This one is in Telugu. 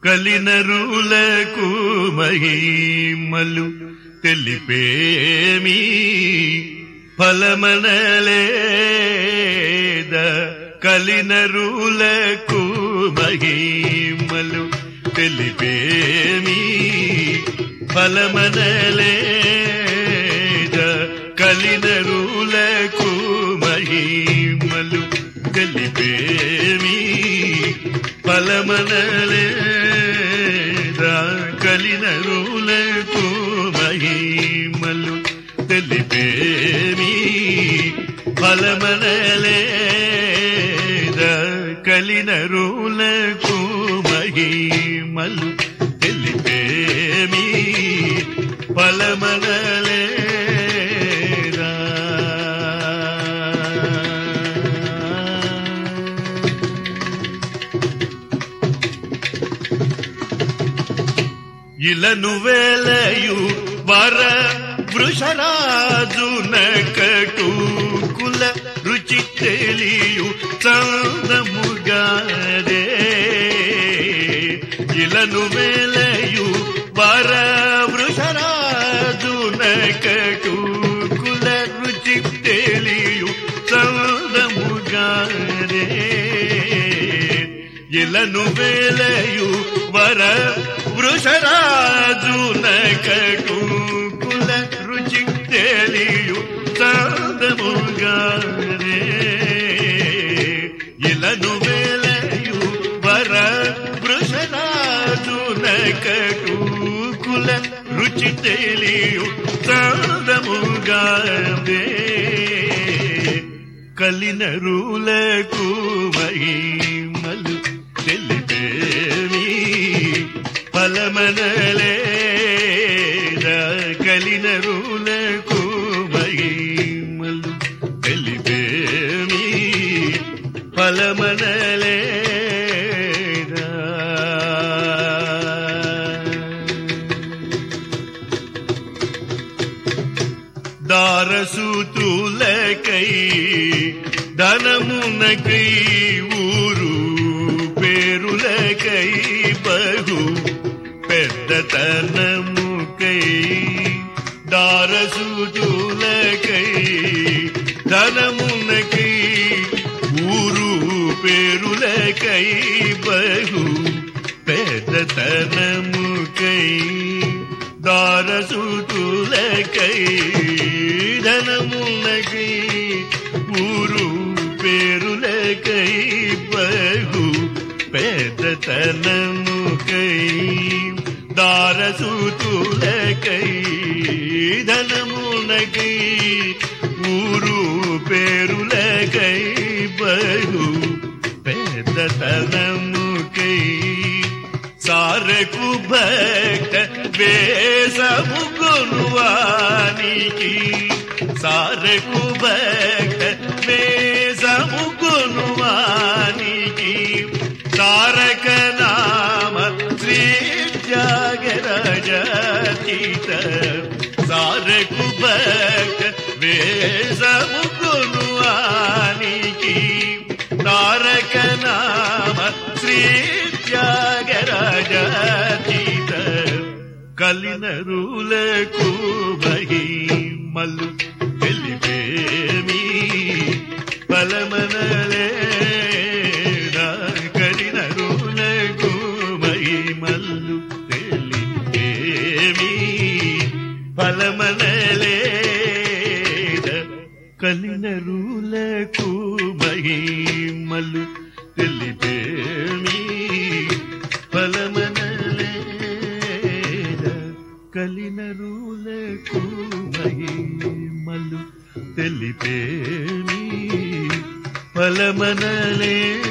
కలినరులకు మహిమలు తెలిపేమి ఫలమనలేద కలినరులకు మహిమలు తెలిపేమి ఫలమనలేద కలినరులకు మహిమలు తెలిపేమి ఫలమనలేదా కలినరులకు మహిమలు తెలిపేమి ఫలమనలేదా కలినరులకు మహిమలు తెలిపేమి ఫలమనలేదా ఇలను వేలయు వర వృషరాజు నకటు కుల రుచి తెలియు చందముగారే ఇలను వేలయు వర వృషరాజు నకటు కుల రుచి తెలియు చందముగారే ఇలను వేలయు వర వృషరాజు నకటు కుల రుచి తెలియు సాధముగారే ఇలను వేలయు వర వృషరాజు నకటు కుల రుచి తెలియు సాధముగారే కలినరులకు మహిమలు తెలిపేమి ఫలమనలేదా కలినరులకు మహిమలు తెలిపేమి ఫలమనలేదా దారసూతులకై ధనమునకై ఊరు పేరులకై బహు పెద్దతనముకై దారసూతులకై ధనమునకై ఊరు పేరులకై బహు పెద్దతనముకై దారసూతులకై ధనమునకై ఊరు పేరులకై బహు పెద్దతనముకై దారసూతులకై ధనమునకై ఊరు పేరులకై బహు పెద్దతనముకై సారకు భక్త వేసము కొనువానికి సారకు భక్త వేసము కొనువానికి తారక నామ శ్రీ త్యాగరాజీత సారకు భక్త వేసము కొనువానికి తారక నామ శ్రీ త్యాగరాజీత కలినరులకు మహిమలు తెలిపేమి ఫలమనలేదా కలినరులకు మహిమలు తెలిపేమి ఫలమనలేదా కలినరులకు మహిమలు తెలిపేమి ఫలమనలేద కలినరులకు మహిమలు తెలిపేమి ఫలమనలేద